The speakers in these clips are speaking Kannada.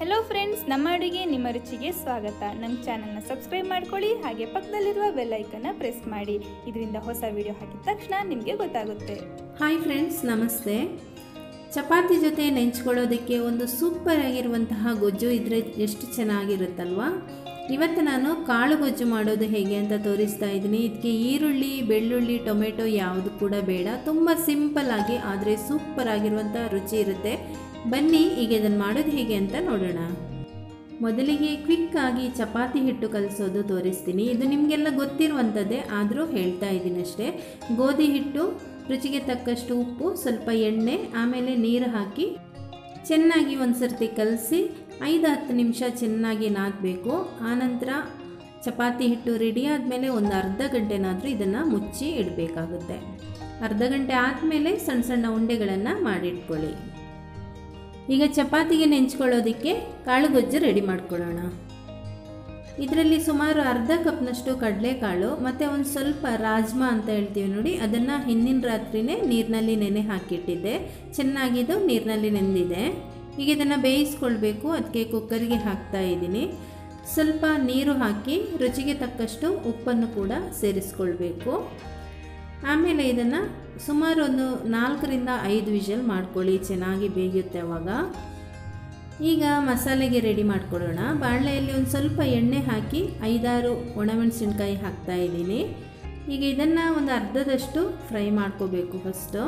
ಹೆಲೋ ಫ್ರೆಂಡ್ಸ್ ನಮ್ಮ ಅಡುಗೆ ನಿಮ್ಮ ರುಚಿಗೆ ಸ್ವಾಗತ ನಮ್ಮ ಚಾನಲ್ನ ಸಬ್ಸ್ಕ್ರೈಬ್ ಮಾಡ್ಕೊಳ್ಳಿ ಹಾಗೆ ಪಕ್ಕದಲ್ಲಿರುವ ಬೆಲ್ ಐಕನ್ನ ಪ್ರೆಸ್ ಮಾಡಿ ಇದರಿಂದ ಹೊಸ ವಿಡಿಯೋ ಹಾಕಿದ ತಕ್ಷಣ ನಿಮಗೆ ಗೊತ್ತಾಗುತ್ತೆ ಹಾಯ್ ಫ್ರೆಂಡ್ಸ್ ನಮಸ್ತೆ ಚಪಾತಿ ಜೊತೆ ನೆಂಚ್ಕೊಳ್ಳೋದಕ್ಕೆ ಒಂದು ಸೂಪರ್ ಆಗಿರುವಂತಹ ಗೊಜ್ಜು ಇದ್ದರೆ ಎಷ್ಟು ಚೆನ್ನಾಗಿರುತ್ತಲ್ವಾ ಇವತ್ತು ನಾನು ಕಾಳು ಗೊಜ್ಜು ಮಾಡೋದು ಹೇಗೆ ಅಂತ ತೋರಿಸ್ತಾ ಇದ್ದೀನಿ ಇದಕ್ಕೆ ಈರುಳ್ಳಿ ಬೆಳ್ಳುಳ್ಳಿ ಟೊಮೆಟೊ ಯಾವುದು ಕೂಡ ಬೇಡ ತುಂಬ ಸಿಂಪಲ್ ಆಗಿ ಆದರೆ ಸೂಪರ್ ಆಗಿರುವಂಥ ರುಚಿ ಇರುತ್ತೆ ಬನ್ನಿ ಈಗ ಇದನ್ನು ಮಾಡೋದು ಹೇಗೆ ಅಂತ ನೋಡೋಣ ಮೊದಲಿಗೆ ಕ್ವಿಕ್ ಆಗಿ ಚಪಾತಿ ಹಿಟ್ಟು ಕಲಿಸೋದು ತೋರಿಸ್ತೀನಿ ಇದು ನಿಮಗೆಲ್ಲ ಗೊತ್ತಿರುವಂಥದ್ದೇ ಆದರೂ ಹೇಳ್ತಾ ಇದ್ದೀನಿ ಅಷ್ಟೇ ಗೋಧಿ ಹಿಟ್ಟು ರುಚಿಗೆ ತಕ್ಕಷ್ಟು ಉಪ್ಪು ಸ್ವಲ್ಪ ಎಣ್ಣೆ ಆಮೇಲೆ ನೀರು ಹಾಕಿ ಚೆನ್ನಾಗಿ ಒಂದು ಸರ್ತಿ ಕಲಸಿ ಐದು ಹತ್ತು ನಿಮಿಷ ಚೆನ್ನಾಗಿ ನಾದಬೇಕು ಆನಂತರ ಚಪಾತಿ ಹಿಟ್ಟು ರೆಡಿ ಆದಮೇಲೆ ಒಂದು ಅರ್ಧ ಗಂಟೆನಾದರೂ ಇದನ್ನು ಮುಚ್ಚಿ ಇಡಬೇಕಾಗುತ್ತೆ ಅರ್ಧ ಗಂಟೆ ಆದಮೇಲೆ ಸಣ್ಣ ಸಣ್ಣ ಉಂಡೆಗಳನ್ನು ಮಾಡಿಟ್ಕೊಳ್ಳಿ ಈಗ ಚಪಾತಿಗೆ ನೆಂಚ್ಕೊಳ್ಳೋದಕ್ಕೆ ಕಾಳುಗೊಜ್ಜು ರೆಡಿ ಮಾಡ್ಕೊಳ್ಳೋಣ ಇದರಲ್ಲಿ ಸುಮಾರು ಅರ್ಧ ಕಪ್ನಷ್ಟು ಕಡಲೆಕಾಳು ಮತ್ತು ಒಂದು ಸ್ವಲ್ಪ ರಾಜ್ಮಾ ಅಂತ ಹೇಳ್ತೀವಿ ನೋಡಿ ಅದನ್ನು ಹಿಂದಿನ ರಾತ್ರಿನೇ ನೀರಿನಲ್ಲಿ ನೆನೆ ಹಾಕಿಟ್ಟಿದ್ದೆ ಚೆನ್ನಾಗಿದ್ದು ನೀರಿನಲ್ಲಿ ನೆಂದಿದೆ ಈಗ ಇದನ್ನು ಬೇಯಿಸ್ಕೊಳ್ಬೇಕು ಅದಕ್ಕೆ ಕುಕ್ಕರ್ಗೆ ಹಾಕ್ತಾ ಇದ್ದೀನಿ ಸ್ವಲ್ಪ ನೀರು ಹಾಕಿ ರುಚಿಗೆ ತಕ್ಕಷ್ಟು ಉಪ್ಪನ್ನು ಕೂಡ ಸೇರಿಸ್ಕೊಳ್ಬೇಕು ಆಮೇಲೆ ಇದನ್ನು ಸುಮಾರು ಒಂದು ನಾಲ್ಕರಿಂದ ಐದು ವಿಷಲ್ ಮಾಡ್ಕೊಳ್ಳಿ ಚೆನ್ನಾಗಿ ಬೇಯುತ್ತೆ ಅವಾಗ ಈಗ ಮಸಾಲೆಗೆ ರೆಡಿ ಮಾಡ್ಕೊಳ್ಳೋಣ ಬಾಣಲೆಯಲ್ಲಿ ಒಂದು ಸ್ವಲ್ಪ ಎಣ್ಣೆ ಹಾಕಿ ಐದಾರು ಒಣಮೆಣಸಿನ್ಕಾಯಿ ಹಾಕ್ತಾ ಇದ್ದೀನಿ ಈಗ ಇದನ್ನು ಒಂದು ಅರ್ಧದಷ್ಟು ಫ್ರೈ ಮಾಡ್ಕೋಬೇಕು ಫಸ್ಟು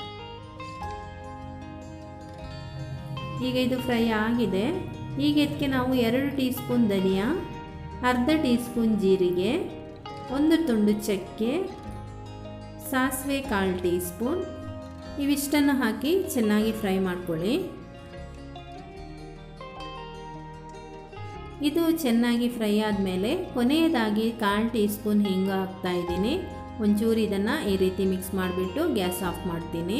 ಈಗ ಇದು ಫ್ರೈ ಆಗಿದೆ ಈಗ ಇದಕ್ಕೆ ನಾವು ಎರಡು ಟೀ ಸ್ಪೂನ್ ಧನಿಯಾ ಅರ್ಧ ಟೀ ಸ್ಪೂನ್ ಜೀರಿಗೆ ಒಂದು ತುಂಡು ಚಕ್ಕೆ ಸಾಸಿವೆ ಕಾಲು ಟೀ ಸ್ಪೂನ್ ಇವಿಷ್ಟನ್ನು ಹಾಕಿ ಚೆನ್ನಾಗಿ ಫ್ರೈ ಮಾಡ್ಕೊಳ್ಳಿ ಇದು ಚೆನ್ನಾಗಿ ಫ್ರೈ ಆದಮೇಲೆ ಕೊನೆಯದಾಗಿ ಕಾಲು ಟೀ ಸ್ಪೂನ್ ಹಿಂಗ ಹಾಕ್ತಾ ಇದ್ದೀನಿ ಒಂಚೂರು ಇದನ್ನು ಈ ರೀತಿ ಮಿಕ್ಸ್ ಮಾಡಿಬಿಟ್ಟು ಗ್ಯಾಸ್ ಆಫ್ ಮಾಡ್ತೀನಿ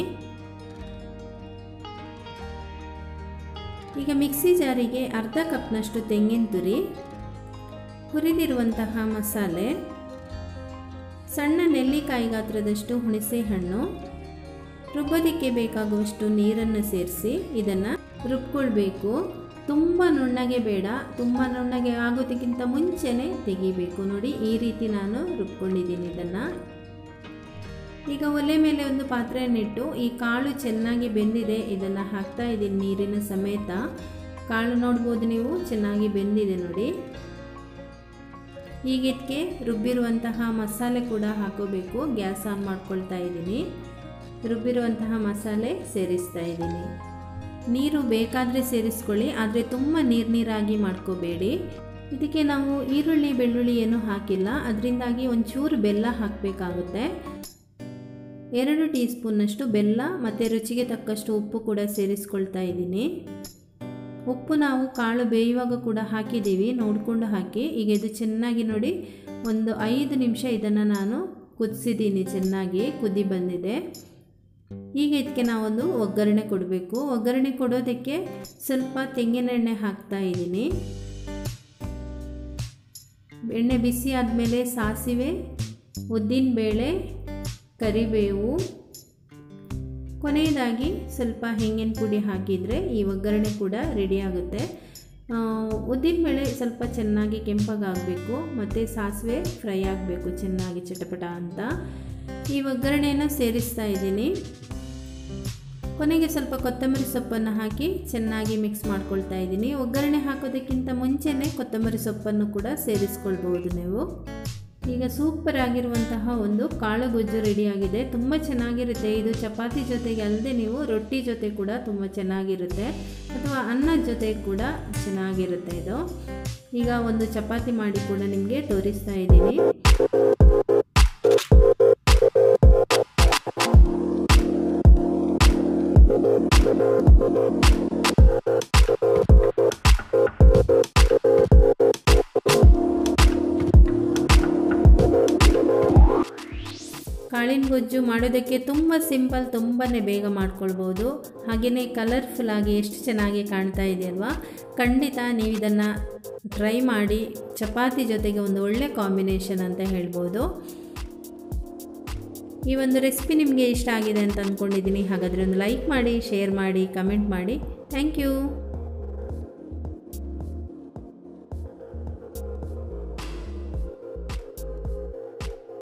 ಈಗ ಮಿಕ್ಸಿ ಜಾರಿಗೆ ಅರ್ಧ ಕಪ್ನಷ್ಟು ತೆಂಗಿನ ತುರಿ ಹುರಿದಿರುವಂತಹ ಮಸಾಲೆ ಸಣ್ಣ ನೆಲ್ಲಿಕಾಯಿ ಗಾತ್ರದಷ್ಟು ಹುಣಸೆ ಹಣ್ಣು ರುಬ್ಬೋದಕ್ಕೆ ಬೇಕಾಗುವಷ್ಟು ನೀರನ್ನು ಸೇರಿಸಿ ಇದನ್ನು ರುಬ್ಕೊಳ್ಬೇಕು ತುಂಬ ನುಣ್ಣಗೆ ಬೇಡ ತುಂಬ ನುಣ್ಣಗೆ ಆಗೋದಕ್ಕಿಂತ ಮುಂಚೆನೇ ತೆಗಿಬೇಕು ನೋಡಿ ಈ ರೀತಿ ನಾನು ರುಬ್ಕೊಂಡಿದ್ದೀನಿ ಇದನ್ನು ಈಗ ಒಲೆ ಮೇಲೆ ಒಂದು ಪಾತ್ರೆಯನ್ನಿಟ್ಟು ಈ ಕಾಳು ಚೆನ್ನಾಗಿ ಬೆಂದಿದೆ ಇದನ್ನು ಹಾಕ್ತಾ ಇದ್ದೀನಿ ನೀರಿನ ಸಮೇತ ಕಾಳು ನೋಡ್ಬೋದು ನೀವು ಚೆನ್ನಾಗಿ ಬೆಂದಿದೆ ನೋಡಿ ಈಗ ಇದಕ್ಕೆ ರುಬ್ಬಿರುವಂತಹ ಮಸಾಲೆ ಕೂಡ ಹಾಕೋಬೇಕು ಗ್ಯಾಸ್ ಆನ್ ಮಾಡ್ಕೊಳ್ತಾ ಇದ್ದೀನಿ ರುಬ್ಬಿರುವಂತಹ ಮಸಾಲೆ ಸೇರಿಸ್ತಾ ಇದ್ದೀನಿ ನೀರು ಬೇಕಾದರೆ ಸೇರಿಸ್ಕೊಳ್ಳಿ ಆದರೆ ತುಂಬ ನೀರು ನೀರಾಗಿ ಮಾಡ್ಕೋಬೇಡಿ ಇದಕ್ಕೆ ನಾವು ಈರುಳ್ಳಿ ಬೆಳ್ಳುಳ್ಳಿ ಏನೂ ಹಾಕಿಲ್ಲ ಅದರಿಂದಾಗಿ ಒಂಚೂರು ಬೆಲ್ಲ ಹಾಕಬೇಕಾಗುತ್ತೆ ಎರಡು ಟೀ ಸ್ಪೂನ್ನಷ್ಟು ಬೆಲ್ಲ ಮತ್ತು ರುಚಿಗೆ ತಕ್ಕಷ್ಟು ಉಪ್ಪು ಕೂಡ ಸೇರಿಸ್ಕೊಳ್ತಾ ಇದ್ದೀನಿ ಉಪ್ಪು ನಾವು ಕಾಳು ಬೇಯುವಾಗ ಕೂಡ ಹಾಕಿದ್ದೀವಿ ನೋಡಿಕೊಂಡು ಹಾಕಿ ಈಗ ಇದು ಚೆನ್ನಾಗಿ ನೋಡಿ ಒಂದು ಐದು ನಿಮಿಷ ಇದನ್ನು ನಾನು ಕುದಿಸಿದ್ದೀನಿ ಚೆನ್ನಾಗಿ ಕುದಿ ಬಂದಿದೆ ಈಗ ಇದಕ್ಕೆ ನಾವೊಂದು ಒಗ್ಗರಣೆ ಕೊಡಬೇಕು ಒಗ್ಗರಣೆ ಕೊಡೋದಕ್ಕೆ ಸ್ವಲ್ಪ ತೆಂಗಿನೆಣ್ಣೆ ಹಾಕ್ತಾ ಇದ್ದೀನಿ ಎಣ್ಣೆ ಬಿಸಿ ಆದಮೇಲೆ ಸಾಸಿವೆ ಉದ್ದಿನಬೇಳೆ ಕರಿಬೇವು ಕೊನೆಯದಾಗಿ ಸ್ವಲ್ಪ ಹೆಂಗಿನ ಪುಡಿ ಹಾಕಿದರೆ ಈ ಒಗ್ಗರಣೆ ಕೂಡ ರೆಡಿ ಆಗುತ್ತೆ ಉದ್ದಿನಬೇಳೆ ಸ್ವಲ್ಪ ಚೆನ್ನಾಗಿ ಕೆಂಪಗಾಗಬೇಕು ಮತ್ತು ಸಾಸಿವೆ ಫ್ರೈ ಆಗಬೇಕು ಚೆನ್ನಾಗಿ ಚಟಪಟ ಅಂತ ಈ ಒಗ್ಗರಣೆಯನ್ನು ಸೇರಿಸ್ತಾ ಇದ್ದೀನಿ ಕೊನೆಗೆ ಸ್ವಲ್ಪ ಕೊತ್ತಂಬರಿ ಸೊಪ್ಪನ್ನು ಹಾಕಿ ಚೆನ್ನಾಗಿ ಮಿಕ್ಸ್ ಮಾಡ್ಕೊಳ್ತಾ ಇದ್ದೀನಿ ಒಗ್ಗರಣೆ ಹಾಕೋದಕ್ಕಿಂತ ಮುಂಚೆನೇ ಕೊತ್ತಂಬರಿ ಸೊಪ್ಪನ್ನು ಕೂಡ ಸೇರಿಸ್ಕೊಳ್ಬೋದು ನೀವು ಈಗ ಸೂಪರ್ ಆಗಿರುವಂತಹ ಒಂದು ಕಾಳು ಗೊಜ್ಜು ರೆಡಿಯಾಗಿದೆ ತುಂಬ ಚೆನ್ನಾಗಿರುತ್ತೆ ಇದು ಚಪಾತಿ ಜೊತೆಗೆ ಅಲ್ಲದೆ ನೀವು ರೊಟ್ಟಿ ಜೊತೆ ಕೂಡ ತುಂಬ ಚೆನ್ನಾಗಿರುತ್ತೆ ಅಥವಾ ಅನ್ನದ ಜೊತೆ ಕೂಡ ಚೆನ್ನಾಗಿರುತ್ತೆ ಇದು ಈಗ ಒಂದು ಚಪಾತಿ ಮಾಡಿ ಕೂಡ ನಿಮಗೆ ತೋರಿಸ್ತಾ ಇದ್ದೀನಿ ಕಾಳಿನ ಗೊಜ್ಜು ಮಾಡೋದಕ್ಕೆ ತುಂಬ ಸಿಂಪಲ್ ತುಂಬಾ ಬೇಗ ಮಾಡ್ಕೊಳ್ಬೋದು ಹಾಗೆಯೇ ಕಲರ್ಫುಲ್ಲಾಗಿ ಎಷ್ಟು ಚೆನ್ನಾಗಿ ಕಾಣ್ತಾ ಇದೆಯಲ್ವಾ ಖಂಡಿತ ನೀವು ಇದನ್ನು ಟ್ರೈ ಮಾಡಿ ಚಪಾತಿ ಜೊತೆಗೆ ಒಂದು ಒಳ್ಳೆ ಕಾಂಬಿನೇಷನ್ ಅಂತ ಹೇಳ್ಬೋದು ಈ ಒಂದು ರೆಸಿಪಿ ನಿಮಗೆ ಇಷ್ಟ ಆಗಿದೆ ಅಂತ ಅಂದ್ಕೊಂಡಿದ್ದೀನಿ ಹಾಗಾದರೆ ಒಂದು ಲೈಕ್ ಮಾಡಿ ಶೇರ್ ಮಾಡಿ ಕಮೆಂಟ್ ಮಾಡಿ ಥ್ಯಾಂಕ್ ಯು